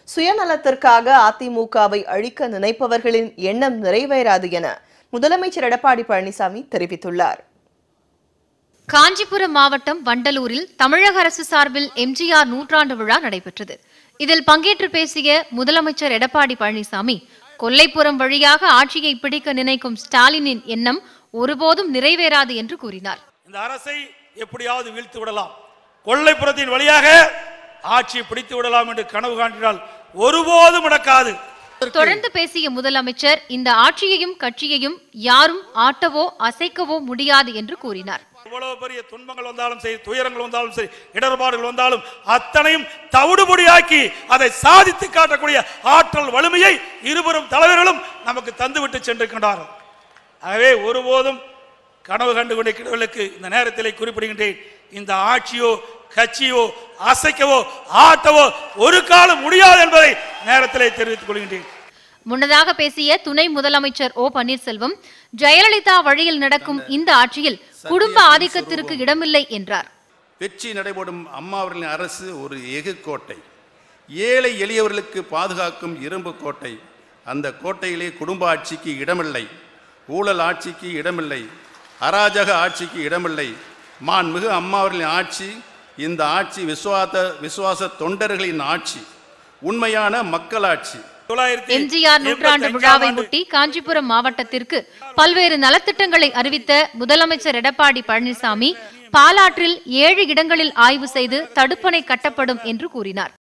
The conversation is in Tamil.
சுயநலத்திற்காக அதிமுகவை அழிக்க நினைப்பவர்களின் எண்ணம் நிறைவேறாது என முதலமைச்சர் எடப்பாடி பழனிசாமி தெரிவித்துள்ளார் காஞ்சிபுரம் மாவட்டம் வண்டலூரில் தமிழக அரசு சார்பில் எம்ஜிஆர் நூற்றாண்டு விழா நடைபெற்றது இதில் பங்கேற்று பேசிய முதலமைச்சர் எடப்பாடி பழனிசாமி கொல்லைப்புறம் வழியாக ஆட்சியை பிடிக்க நினைக்கும் ஸ்டாலினின் எண்ணம் ஒருபோதும் நிறைவேறாது என்று கூறினார் இந்த அரசை எப்படியாவது வீழ்த்து விடலாம் கொள்ளைப்புறத்தின் வழியாக ஆட்சியை பிடித்து விடலாம் என்று கனவு காண்கிறால் ஒருபோதும் நடக்காது தொடர்ந்து பேசிய முதலமைச்சர் இந்த ஆட்சியையும் கட்சியையும் யாரும் ஆட்டவோ அசைக்கவோ முடியாது என்று கூறினார் எவ்வளவு பெரிய துன்பங்கள் வந்தாலும் சரி துயரங்கள் வந்தாலும் சரி இடர்பாடுகள் வந்தாலும் அத்தனையும் தவிடுபொடியாக்கி அதை சாதித்து காட்டக்கூடிய ஆற்றல் வலிமையை இருவரும் தலைவர்களும் நமக்கு தந்துவிட்டு சென்றிருக்கின்றார்கள் ஆகவே ஒருபோதும் கனவு கண்டு கொண்டிருக்கிறவர்களுக்கு இந்த நேரத்திலே குறிப்பிடுகின்றேன் இந்த ஆட்சியோ கட்சியோ அசைக்கவோ ஆட்டவோ ஒரு காலம் முடியாது என்பதை நேரத்திலே தெரிவித்துக் கொள்கின்றேன் முன்னதாக பேசிய துணை முதலமைச்சர் ஓ பன்னீர்செல்வம் ஜெயலலிதா வழியில் நடக்கும் இந்த ஆட்சியில் குடும்ப ஆதிக்கத்திற்கு இடமில்லை என்றார் வெற்றி நடைபெறும் அம்மா அவர்களின் அரசு ஒரு எஃகு கோட்டை ஏழை எளியவர்களுக்கு பாதுகாக்கும் இரும்பு கோட்டை அந்த கோட்டையிலே குடும்ப ஆட்சிக்கு இடமில்லை ஊழல் ஆட்சிக்கு இடமில்லை அராஜக ஆட்சிக்கு இடமில்லை மாண்புமிகு அம்மா அவர்களின் ஆட்சி இந்த ஆட்சி விசுவாச விசுவாச தொண்டர்களின் ஆட்சி உண்மையான மக்களாட்சி தொள்ளாயிரத்தி எம்ஜிஆர் நூற்றாண்டு எண்பத்தி விழாவை அஞ்சாம் ஆண்டு ஒட்டி காஞ்சிபுரம் மாவட்டத்திற்கு பல்வேறு நலத்திட்டங்களை அறிவித்த முதலமைச்சர் எடப்பாடி பழனிசாமி பாலாற்றில் ஏழு இடங்களில் ஆய்வு செய்து தடுப்பணை கட்டப்படும் என்று கூறினார்